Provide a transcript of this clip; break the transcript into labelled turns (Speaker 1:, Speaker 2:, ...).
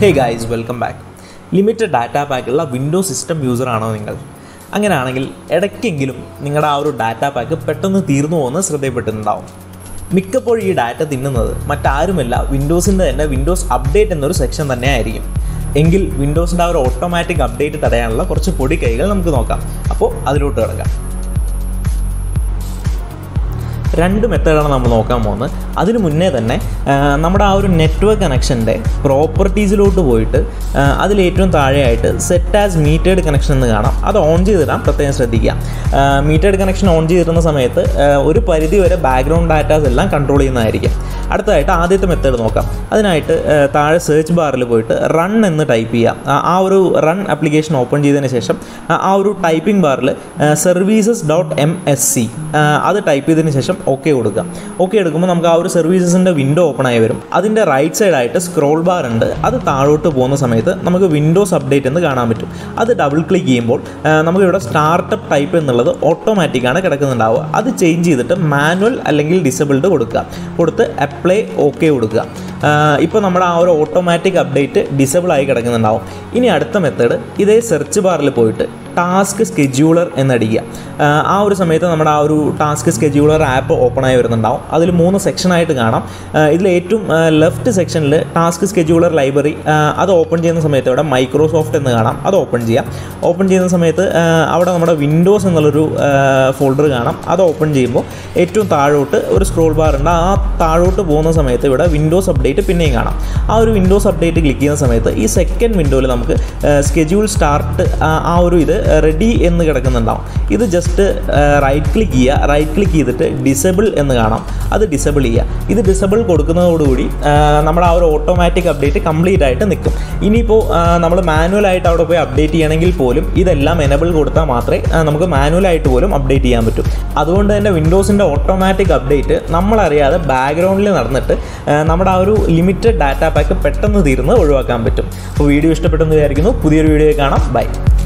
Speaker 1: ഹേ guys welcome back limited data പാക്കുള്ള Windows system user ആണോ നിങ്ങൾ അങ്ങനെയാണെങ്കിൽ ഇടയ്ക്കെങ്കിലും നിങ്ങളുടെ ആ ഒരു ഡാറ്റ പാക്ക് പെട്ടെന്ന് തീർന്നു പോകുന്ന ശ്രദ്ധയപ്പെട്ടിട്ടുണ്ടാവും മിക്കപ്പോഴും ഈ ഡാറ്റ തിന്നുന്നത് മറ്റാരുമല്ല വിൻഡോസിൻ്റെ തന്നെ വിൻഡോസ് അപ്ഡേറ്റ് എന്നൊരു സെക്ഷൻ തന്നെ ആയിരിക്കും എങ്കിൽ വിൻഡോസിൻ്റെ ആ ഒരു ഓട്ടോമാറ്റിക് അപ്ഡേറ്റ് തടയാനുള്ള കുറച്ച് പൊടി കൈകൾ നമുക്ക് നോക്കാം അപ്പോൾ അതിലോട്ട് കിടക്കാം രണ്ട് മെത്തേഡാണ് നമ്മൾ നോക്കാൻ പോകുന്നത് അതിന് മുന്നേ തന്നെ ആ, നമ്മുടെ ആ ഒരു നെറ്റ്വർക്ക് കണക്ഷൻ്റെ പ്രോപ്പർട്ടീസിലോട്ട് പോയിട്ട് ആ, അതിൽ ഏറ്റവും താഴെയായിട്ട് സെറ്റ് ആസ് മീറ്റേഡ് കണക്ഷൻ എന്ന് കാണാം അത് ഓൺ ചെയ്തിടാൻ പ്രത്യേകം ശ്രദ്ധിക്കുക മീറ്റേഡ് കണക്ഷൻ ഓൺ ചെയ്തിരുന്ന സമയത്ത് ആ, ഒരു പരിധി വരെ ബാക്ക്ഗ്രൗണ്ട് ഡാറ്റാസ് എല്ലാം കൺട്രോൾ ചെയ്യുന്നതായിരിക്കും അടുത്തതായിട്ട് ആദ്യത്തെ മെത്തേഡ് നോക്കാം അതിനായിട്ട് ആ, താഴെ സെർച്ച് ബാറിൽ പോയിട്ട് റൺ എന്ന് ടൈപ്പ് ചെയ്യാം ആ- ആ ഒരു റൺ ആപ്ലിക്കേഷൻ ഓപ്പൺ ചെയ്തതിന് ശേഷം ആ- ആ ഒരു ടൈപ്പിംഗ് ബാറിൽ services dot M S C അത് ടൈപ്പ് ചെയ്തതിന് ശേഷം ഓക്കെ കൊടുക്കുക ഓക്കെ എടുക്കുമ്പോൾ നമുക്ക് ആ ഒരു സർവീസസിൻ്റെ വിൻഡോ ഓപ്പൺ ആയി വരും അതിൻ്റെ റൈറ്റ് സൈഡായിട്ട് സ്ക്രോൾ ബാർ ഉണ്ട് അത് താഴോട്ട് പോകുന്ന സമയത്ത് നമുക്ക് വിൻഡോസ് അപ്ഡേറ്റ് എന്ന് കാണാൻ പറ്റും അത് ഡബിൾ ക്ലിക്ക് ചെയ്യുമ്പോൾ ആ, നമുക്ക് ഇവിടെ സ്റ്റാർട്ടപ്പ് ടൈപ്പ് എന്നുള്ളത് ഓട്ടോമാറ്റിക്കാണ് കിടക്കുന്നുണ്ടാവുക അത് ചേഞ്ച് ചെയ്തിട്ട് മാനുവൽ അല്ലെങ്കിൽ ഡിസബിൾഡ് കൊടുക്കുക കൊടുത്ത് അപ്ലൈ ഓക്കെ കൊടുക്കുക ഇപ്പോൾ നമ്മുടെ ആ ഒരു ഓട്ടോമാറ്റിക് അപ്ഡേറ്റ് ഡിസബിൾ ആയി കിടക്കുന്നുണ്ടാവും ഇനി അടുത്ത മെത്തേഡ് ഇതേ സെർച്ച് ബാറിൽ പോയിട്ട് ടാസ്ക് സ്കെഡ്യൂളർ എന്നടിക്കുക ആ, ആ ഒരു സമയത്ത് നമ്മുടെ ആ ഒരു ടാസ്ക് സ്കെഡ്യൂളർ ആപ്പ് ഓപ്പൺ ആയി വരുന്നുണ്ടാവും അതിൽ മൂന്ന് സെക്ഷനായിട്ട് കാണാം ഇതിൽ ഏറ്റവും ലെഫ്റ്റ് സെക്ഷനിൽ ടാസ്ക് സ്കെഡ്യൂളർ ലൈബ്രറി അത് ഓപ്പൺ ചെയ്യുന്ന സമയത്ത് ഇവിടെ മൈക്രോസോഫ്റ്റ് എന്ന് കാണാം അത് ഓപ്പൺ ചെയ്യാം ഓപ്പൺ ചെയ്യുന്ന സമയത്ത് ആ, അവിടെ നമ്മുടെ വിൻഡോസ് എന്നുള്ളൊരു ഫോൾഡർ കാണാം അത് ഓപ്പൺ ചെയ്യുമ്പോൾ ഏറ്റവും താഴോട്ട് ഒരു സ്ക്രോൾ ബാർ ഉണ്ട് ആ താഴോട്ട് പോകുന്ന സമയത്ത് ഇവിടെ വിൻഡോസ് അപ്ഡേറ്റ് പിന്നെയും കാണാം ആ ഒരു വിൻഡോസ് അപ്ഡേറ്റ് ക്ലിക്ക് ചെയ്യുന്ന സമയത്ത് ഈ സെക്കൻഡ് വിൻഡോയിൽ നമുക്ക് സ്കെഡ്യൂൾ സ്റ്റാർട്ട് ആ ഒരു ഇത് റെഡി എന്ന് കിടക്കുന്നുണ്ടാവും ഇത് ജസ്റ്റ് റൈറ്റ് ക്ലിക്ക് ചെയ്യുക റൈറ്റ് ക്ലിക്ക് ചെയ്തിട്ട് ഡിസബിൾ എന്ന് കാണാം അത് ഡിസബിൾ ചെയ്യുക ഇത് ഡിസബിൾ കൊടുക്കുന്നതോടുകൂടി ആ, നമ്മുടെ ആ ഒരു ഓട്ടോമാറ്റിക് അപ്ഡേറ്റ് കംപ്ലീറ്റ് ആയിട്ട് നിൽക്കും ഇനിയിപ്പോൾ നമ്മൾ മാനുവലായിട്ട് അവിടെ പോയി അപ്ഡേറ്റ് ചെയ്യണമെങ്കിൽ പോലും ഇതെല്ലാം എനബിൾ കൊടുത്താൽ മാത്രമേ ആ, നമുക്ക് മാനുവലായിട്ട് പോലും അപ്ഡേറ്റ് ചെയ്യാൻ പറ്റൂ അതുകൊണ്ട് തന്നെ വിൻഡോസിൻ്റെ ഓട്ടോമാറ്റിക് അപ്ഡേറ്റ് നമ്മളറിയാതെ ബാക്ക്ഗ്രൗണ്ടിൽ നടന്നിട്ട് ആ, നമ്മുടെ ആ ഒരു ലിമിറ്റഡ് ഡാറ്റ പാക്ക് പെട്ടെന്ന് തീർന്ന് ഒഴിവാക്കാൻ പറ്റും അപ്പോൾ വീഡിയോ ഇഷ്ടപ്പെട്ടെന്ന് വിചാരിക്കുന്നു പുതിയൊരു വീഡിയോ കാണാം ബൈ